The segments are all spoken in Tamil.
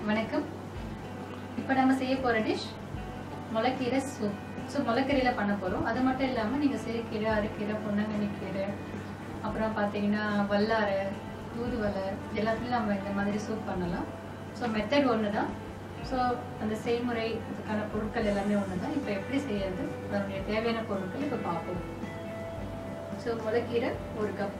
வணக்கம் இப்போ நம்ம செய்ய போகிற டிஷ் முளைக்கீரை சூப் ஸோ முளைக்கீரையில் பண்ண போகிறோம் அது மட்டும் இல்லாமல் நீங்கள் சிறுகீரை அரைக்கீரை பொன்னங்கண்ணி கீரை அப்புறம் பார்த்தீங்கன்னா வல்லாரை தூதுவலை எல்லாத்துலையும் நம்ம இந்த மாதிரி சூப் பண்ணலாம் ஸோ மெத்தட் ஒன்று தான் ஸோ அந்த செய்முறை அதுக்கான பொருட்கள் எல்லாமே ஒன்று தான் இப்போ எப்படி செய்யறது அதனுடைய தேவையான பொருட்கள் இப்போ பார்ப்போம் ஸோ முளைக்கீரை ஒரு கப்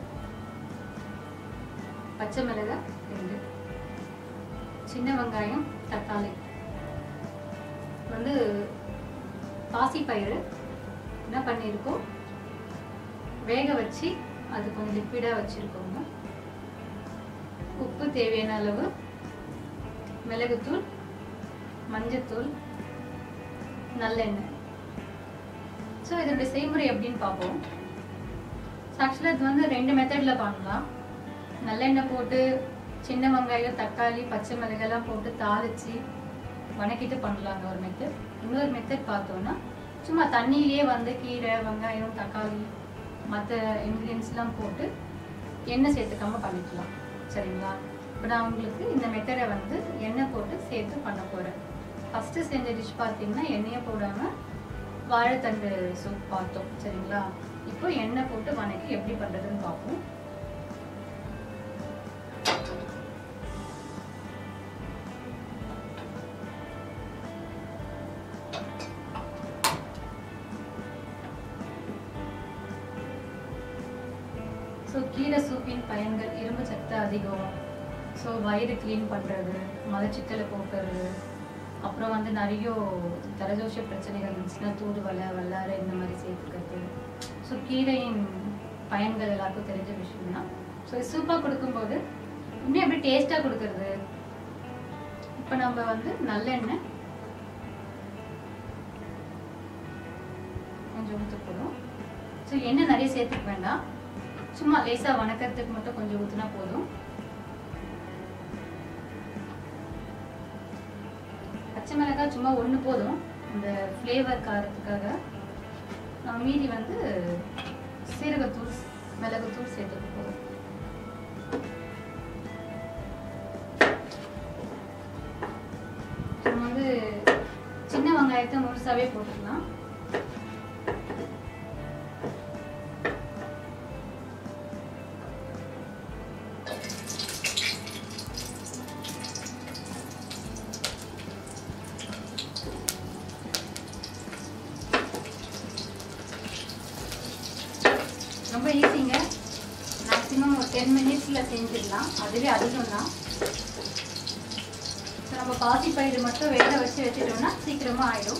பச்சை மிளகாய் ரெண்டு சின்ன வெங்காயம் தக்காளி வந்து பாசிப்பயிறு என்ன பண்ணியிருக்கோம் வேக வச்சு அது கொஞ்சம் லிக்விடாக வச்சுருக்கோங்க உப்பு தேவையான அளவு மிளகுத்தூள் மஞ்சத்தூள் நல்லெண்ணெய் ஸோ இதனுடைய செய்முறை எப்படின்னு பார்ப்போம் ஆக்சுவலாக இது வந்து ரெண்டு மெத்தடில் பண்ணலாம் நல்லெண்ணெய் போட்டு சின்ன வெங்காயம் தக்காளி பச்சை மிளகாய்லாம் போட்டு தாளித்து வணக்கிட்டு பண்ணலாங்க ஒரு மெத்தட் இன்னொரு மெத்தட் பார்த்தோன்னா சும்மா தண்ணியிலேயே வந்து கீரை வெங்காயம் தக்காளி மற்ற இன்க்ரீடியன்ஸ்லாம் போட்டு எண்ணெய் சேர்த்துக்காம பண்ணிக்கலாம் சரிங்களா இப்போ நான் உங்களுக்கு இந்த மெத்தடை வந்து எண்ணெய் போட்டு சேர்த்து பண்ண போகிறேன் ஃபஸ்ட்டு செஞ்ச டிஷ் பார்த்தீங்கன்னா எண்ணெயை போடாமல் வாழைத்தண்டு சூப் பார்த்தோம் சரிங்களா இப்போ எண்ணெய் போட்டு வணக்கி எப்படி பண்ணுறதுன்னு பார்ப்போம் ஸோ கீரை சூப்பின் பயன்கள் இரும்பு சத்து அதிகம் ஸோ வயிறு க்ளீன் பண்ணுறது மலச்சிக்கலை போக்குறது அப்புறம் வந்து நிறைய தலதோஷ பிரச்சனைகள் இருந்துச்சுன்னா தூதுவலை வல்லாரை இந்த மாதிரி சேர்த்துக்கிறது ஸோ கீரையின் பயன்கள் எல்லாருக்கும் தெரிஞ்ச விஷயம் தான் ஸோ சூப்பாக கொடுக்கும்போது இன்னும் எப்படி டேஸ்ட்டாக கொடுக்கறது இப்போ நம்ம வந்து நல்லெண்ணெய் கொஞ்சம் ஊற்ற போதும் ஸோ எண்ணெய் நிறைய சேர்த்துக்க வேண்டாம் சும்மா லேசாக வணக்கறதுக்கு மட்டும் கொஞ்சம் ஊற்றினா போதும் பச்சை மிளகாய் சும்மா ஒன்று போதும் இந்த ஃப்ளேவர் காரத்துக்காக நம்ம மீதி வந்து சீரகத்தூள் மிளகுத்தூள் சேர்த்துக்க போதும் நம்ம வந்து சின்ன வெங்காயத்தை முழுசாவே போட்டுக்கலாம் ரொம்ப ஈஸிங்க மேக்ஸிமம் ஒரு டென் மினிட்ஸில் செஞ்சிடலாம் அதுவே அதிகம் தான் ஸோ நம்ம பாசி பயிறு மட்டும் வேக வச்சு வச்சுட்டோம்னா சீக்கிரமாக ஆயிடும்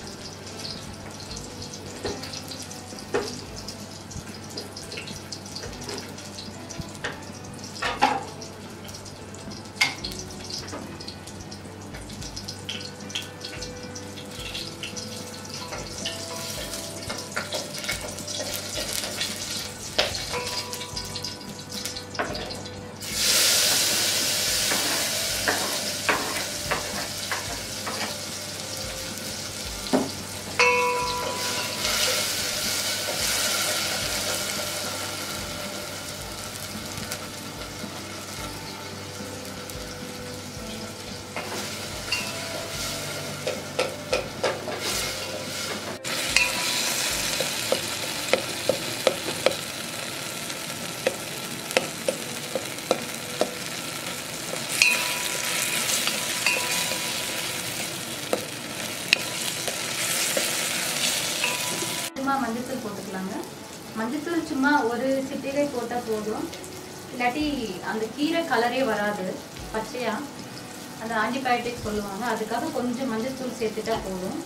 சும்மா மஞ்சத்தூள் போட்டுக்கலாங்க மஞ்சத்தூள் சும்மா ஒரு சிட்டிகை போட்டால் போதும் இல்லாட்டி அந்த கீரை கலரே வராது பச்சையா அந்த ஆன்டிபயோட்டிக் சொல்லுவாங்க அதுக்காக கொஞ்சம் மஞ்சத்தூள் சேர்த்துட்டா போதும்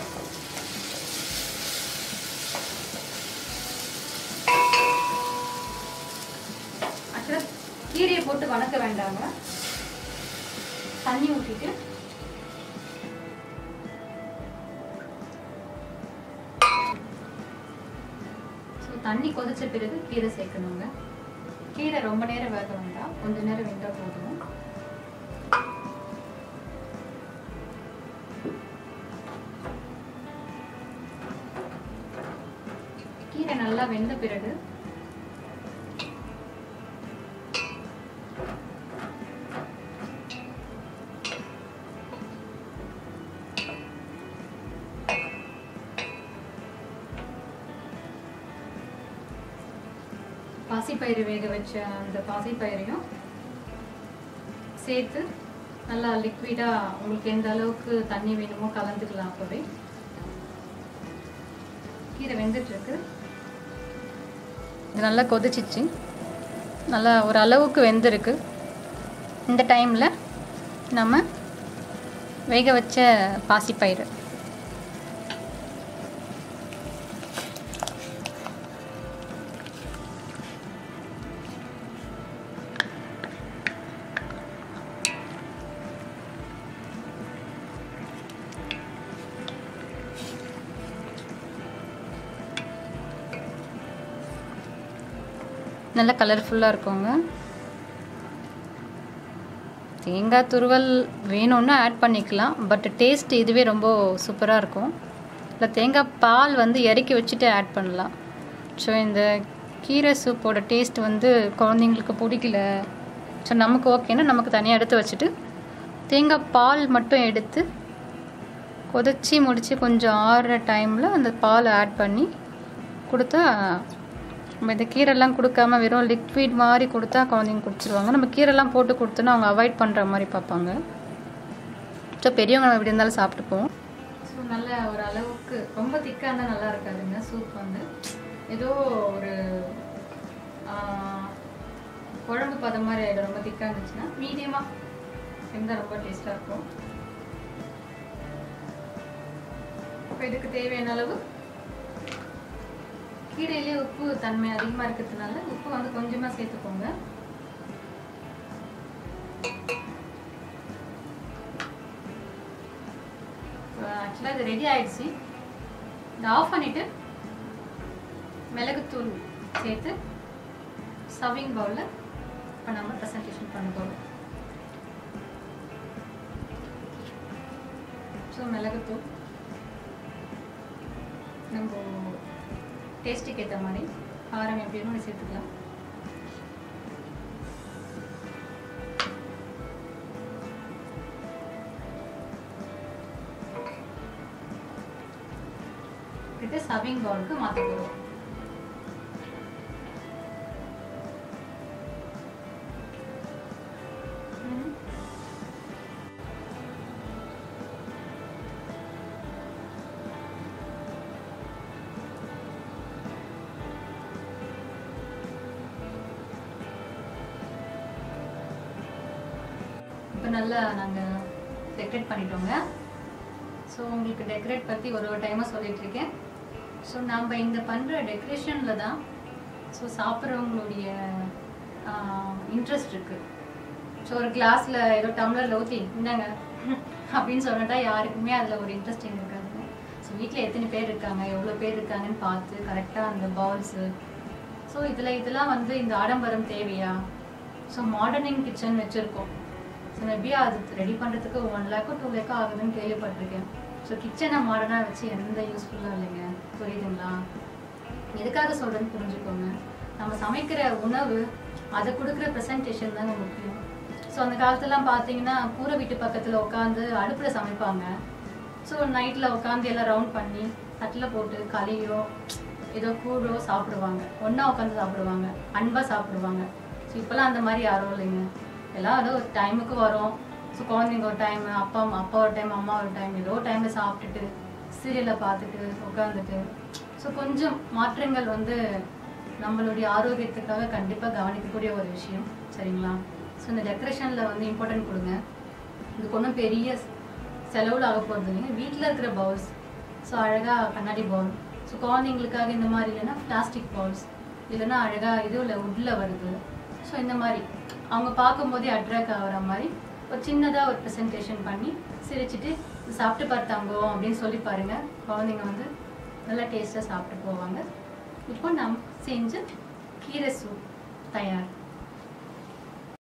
ஆக்சுவலாக கீரையை போட்டு வணக்க வேண்டாங்க தண்ணி ஊற்றிட்டு ஸோ தண்ணி கொதிச்ச பிறகு கீரை சேர்க்கணுங்க கீரை ரொம்ப நேரம் வேக வேண்டாம் கொஞ்ச நேரம் வெந்தால் போதும் கீரை நல்லா வெந்த பிறகு பாசிப்பயிறு வேக வச்ச அந்த பாசிப்பயிரையும் சேர்த்து நல்லா லிக்விடாக உங்களுக்கு எந்த அளவுக்கு தண்ணி வேணுமோ கலந்துக்கலாம் அப்போவே கீரை வெந்துட்டு இருக்கு இது நல்லா கொதிச்சிச்சு நல்லா ஒரு அளவுக்கு வெந்திருக்கு இந்த டைமில் நம்ம வேக வச்ச பாசிப்பயிறு நல்ல கலர்ஃபுல்லாக இருக்குங்க தேங்காய் துருவல் வேணும்னா ஆட் பண்ணிக்கலாம் பட் டேஸ்ட் இதுவே ரொம்ப சூப்பராக இருக்கும் இல்லை தேங்காய் பால் வந்து இறக்கி வச்சுட்டு ஆட் பண்ணலாம் ஸோ இந்த கீரை சூப்போட டேஸ்ட் வந்து குழந்தைங்களுக்கு பிடிக்கல ஸோ நமக்கு ஓகேன்னா நமக்கு தனியாக எடுத்து வச்சுட்டு தேங்காய் பால் மட்டும் எடுத்து கொதிச்சு முடித்து கொஞ்சம் ஆறுற டைமில் அந்த பால் ஆட் பண்ணி கொடுத்தா நம்ம இந்த கீரைலாம் கொடுக்காம வெறும் லிக்விட் மாதிரி கொடுத்தா குழந்தைங்க குடிச்சிருவாங்க நம்ம கீரைலாம் போட்டு கொடுத்தோன்னா அவங்க அவாய்ட் பண்ணுற மாதிரி பார்ப்பாங்க ஸோ பெரியவங்க நம்ம எப்படி இருந்தாலும் சாப்பிட்டுப்போம் ஸோ நல்ல ஒரு அளவுக்கு ரொம்ப திக்காக இருந்தால் நல்லா இருக்காதுங்க சூப் வந்து ஏதோ ஒரு ஆஹ், குழம்பு பதம் மாதிரி ஆகிடும் ரொம்ப திக்காக இருந்துச்சுன்னா மீடியமாக இருந்தால் ரொம்ப டேஸ்ட்டாக இருக்கும் இப்போ இதுக்கு தேவையான அளவு கீரையிலே உப்பு தன்மை அதிகமாக இருக்கிறதுனால உப்பு வந்து கொஞ்சமாக சேர்த்துக்கோங்க ஆக்சுவலாக இது ரெடி ஆயிடுச்சு இதை ஆஃப் பண்ணிவிட்டு மிளகுத்தூள் சேர்த்து சர்விங் பவுலில் இப்போ நம்ம ப்ரெசன்டேஷன் பண்ண போகிறோம் ஸோ மிளகுத்தூள் நம்ம டேஸ்ட்டுக்கு ஏற்ற மாதிரி காரம் எப்படி வேணும் சேர்த்துக்கலாம் இது சர்விங் பவுலுக்கு மாற்ற போகிறோம் இப்போ நல்லா நாங்கள் டெக்கரேட் பண்ணிட்டோங்க ஸோ உங்களுக்கு டெக்கரேட் பற்றி ஒரு ஒரு டைமாக சொல்லிட்டு இருக்கேன் ஸோ நம்ம இந்த பண்ணுற டெக்கரேஷனில் தான் ஸோ சாப்பிட்றவங்களுடைய இன்ட்ரெஸ்ட் இருக்குது ஸோ ஒரு கிளாஸில் ஏதோ டம்ளரில் ஊற்றி இந்தாங்க அப்படின்னு சொன்னட்டா யாருக்குமே அதில் ஒரு இன்ட்ரெஸ்டிங் இருக்காதுங்க ஸோ வீட்டில் எத்தனை பேர் இருக்காங்க எவ்வளோ பேர் இருக்காங்கன்னு பார்த்து கரெக்டாக அந்த பவுல்ஸு ஸோ இதில் இதெல்லாம் வந்து இந்த ஆடம்பரம் தேவையா ஸோ மாடர்னிங் கிச்சன் வச்சுருக்கோம் ஸோ மேபி அது ரெடி பண்ணுறதுக்கு ஒன் லேக்கோ டூ லேக்கோ ஆகுதுன்னு கேள்விப்பட்டிருக்கேன் ஸோ கிச்சனை மாடர்னாக வச்சு எந்த யூஸ்ஃபுல்லாக இல்லைங்க புரியுதுங்களா எதுக்காக சொல்கிறேன்னு புரிஞ்சுக்கோங்க நம்ம சமைக்கிற உணவு அதை கொடுக்குற ப்ரெசன்டேஷன் தாங்க முக்கியம் ஸோ அந்த காலத்துலலாம் பார்த்தீங்கன்னா கூரை வீட்டு பக்கத்தில் உட்காந்து அடுப்பில் சமைப்பாங்க ஸோ நைட்டில் உட்காந்து எல்லாம் ரவுண்ட் பண்ணி தட்டில் போட்டு களியோ ஏதோ கூழோ சாப்பிடுவாங்க ஒன்றா உட்காந்து சாப்பிடுவாங்க அன்பாக சாப்பிடுவாங்க ஸோ இப்போல்லாம் அந்த மாதிரி யாரும் இல்லைங்க எல்லாம் ஏதோ ஒரு டைமுக்கு வரும் ஸோ குழந்தைங்க ஒரு டைம் அப்பா அம்மா அப்பா ஒரு டைம் அம்மா ஒரு டைம் ஏதோ டைமில் சாப்பிட்டுட்டு சீரியலை பார்த்துட்டு உட்காந்துட்டு ஸோ கொஞ்சம் மாற்றங்கள் வந்து நம்மளுடைய ஆரோக்கியத்துக்காக கண்டிப்பாக கவனிக்கக்கூடிய ஒரு விஷயம் சரிங்களா ஸோ இந்த டெக்கரேஷனில் வந்து இம்பார்ட்டன்ட் கொடுங்க இதுக்கு ஒன்றும் பெரிய செலவில் ஆக போகிறது இல்லைங்க வீட்டில் இருக்கிற பவுல்ஸ் ஸோ அழகாக கண்ணாடி பவுல் ஸோ குழந்தைங்களுக்காக இந்த மாதிரி இல்லைன்னா பிளாஸ்டிக் பவுல்ஸ் இல்லைன்னா அழகாக இதுவில் உட்டில் வருது ஸோ இந்த மாதிரி அவங்க பார்க்கும்போதே அட்ராக்ட் ஆகிற மாதிரி ஒரு சின்னதாக ஒரு ப்ரெசன்டேஷன் பண்ணி சிரிச்சிட்டு "இது சாப்பிட்டு பார்த்தாங்கோ அப்படின்னு சொல்லி பாருங்க குழந்தைங்க வந்து நல்லா டேஸ்ட்டாக சாப்பிட்டு போவாங்க இப்போ நம் செஞ்ச கீரை சூப் தயார்